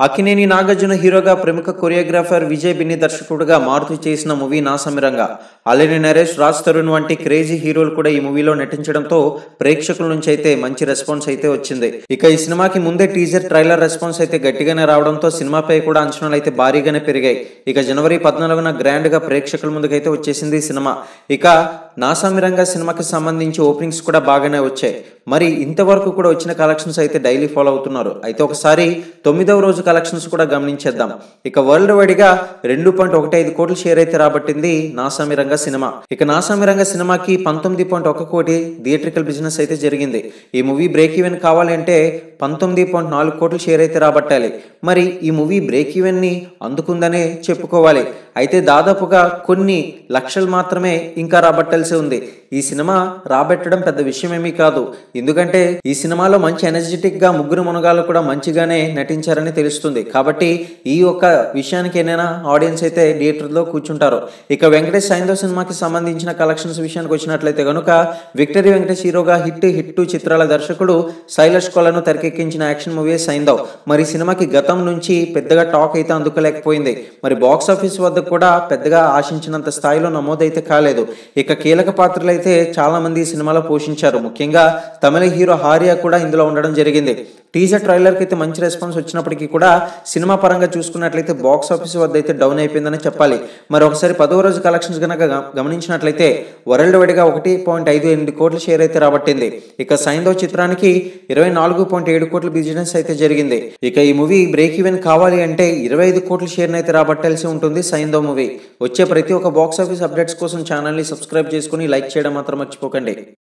అక్కినేని నాగార్జున హీరోగా ప్రముఖ కొరియోగ్రాఫర్ విజయ్ బిన్ని దర్శకుడుగా మారుతి చేసిన మూవీ నా సమిరంగా అలెని నరేష్ రాజ్ తరుణ్ వంటి క్రేజీ హీరోలు కూడా ఈ మూవీలో నటించడంతో ప్రేక్షకుల నుంచి అయితే మంచి రెస్పాన్స్ అయితే వచ్చింది ఇక ఈ సినిమాకి ముందే టీజర్ ట్రైలర్ రెస్పాన్స్ అయితే గట్టిగానే రావడంతో సినిమాపై కూడా అంచనాలు అయితే భారీగానే పెరిగాయి ఇక జనవరి పద్నాలుగున గ్రాండ్ గా ప్రేక్షకుల ముందుకైతే వచ్చేసింది ఈ సినిమా ఇక నా సమిరంగా సినిమాకి సంబంధించి ఓపెనింగ్స్ కూడా బాగానే వచ్చాయి మరి ఇంతవరకు కూడా వచ్చిన కలెక్షన్స్ అయితే డైలీ ఫాలో అవుతున్నారు అయితే ఒకసారి తొమ్మిదవ రోజు కలెక్షన్స్ కూడా గమనించేద్దాం ఇక వరల్డ్ వైడ్ గా రెండు పాయింట్ ఒకటి ఐదు కోట్ల షేర్ అయితే రాబట్టింది నాసామిరంగ సినిమా ఇక నాసామిరంగ సినిమాకి పంతొమ్మిది పాయింట్ ఒక కోటి థియేట్రికల్ బిజినెస్ అయితే జరిగింది ఈ మూవీ బ్రేక్ ఈవెన్ కావాలి అంటే పంతొమ్మిది పాయింట్ నాలుగు కోట్ల షేర్ అయితే రాబట్టాలి మరి ఈ మూవీ బ్రేక్ ఈవెన్ ని అందుకుందనే చెప్పుకోవాలి అయితే దాదాపుగా కొన్ని లక్షలు మాత్రమే ఇంకా రాబట్టాల్సి ఉంది ఈ సినిమా రాబెట్టడం పెద్ద విషయం ఏమీ కాదు ఎందుకంటే ఈ సినిమాలో మంచి ఎనర్జెటిక్ గా ముగ్గురు మునగాలు కూడా మంచిగానే నటించారని తెలుస్తుంది కాబట్టి ఈ ఒక్క విషయానికైనా ఆడియన్స్ అయితే థియేటర్ లో కూర్చుంటారు ఇక వెంకటేష్ సైందో సినిమాకి సంబంధించిన కలెక్షన్స్ విషయానికి వచ్చినట్లయితే కనుక విక్టరీ వెంకటేష్ హీరోగా హిట్ హిట్ టూ చిత్రాల దర్శకుడు శైలష్ కొలను తెరకెక్కించిన యాక్షన్ మూవీ సైందవ్ మరి ఈ సినిమాకి గతం నుంచి పెద్దగా టాక్ అయితే అందుకోలేకపోయింది మరి బాక్స్ ఆఫీస్ వద్ద కూడా పెద్దగా ఆశించినంత స్థాయిలో నమోదైతే కాలేదు ఇక కీలక పాత్రలు అయితే చాలా మంది ఈ సినిమాలో పోషించారు ముఖ్యంగా తమిళ హీరో హారియా కూడా ఇందులో ఉండడం జరిగింది టీజర్ ట్రైలర్ కి అయితే మంచి రెస్పాన్స్ వచ్చినప్పటికీ కూడా సినిమా పరంగా చూసుకున్నట్లయితే బాక్స్ ఆఫీస్ వద్ద అయితే డౌన్ అయిపోయిందని చెప్పాలి మరి ఒకసారి పదో రోజు కలెక్షన్స్ కనుక గ- గమనించినట్లయితే వరల్డ్ వైడ్ గా ఒకటి పాయింట్ ఐదు ఎనిమిది కోట్ల షేర్ అయితే రాబట్టింది ఇక సైందో చిత్రానికి ఇరవై నాలుగు పాయింట్ ఏడు కోట్ల బిజినెస్ అయితే జరిగింది ఇక ఈ మూవీ బ్రేక్ ఈవెన్ కావాలి అంటే ఇరవై ఐదు కోట్ల షేర్ అయితే రాబట్టాల్సి ఉంటుంది సైందో మూవీ వచ్చే ప్రతి ఒక్క బాక్స్ ఆఫీస్ అప్డేట్స్ కోసం ఛానల్ ని సబ్స్క్రైబ్ చేసుకుని లైక్ చేయడం మాత్రం మర్చిపోకండి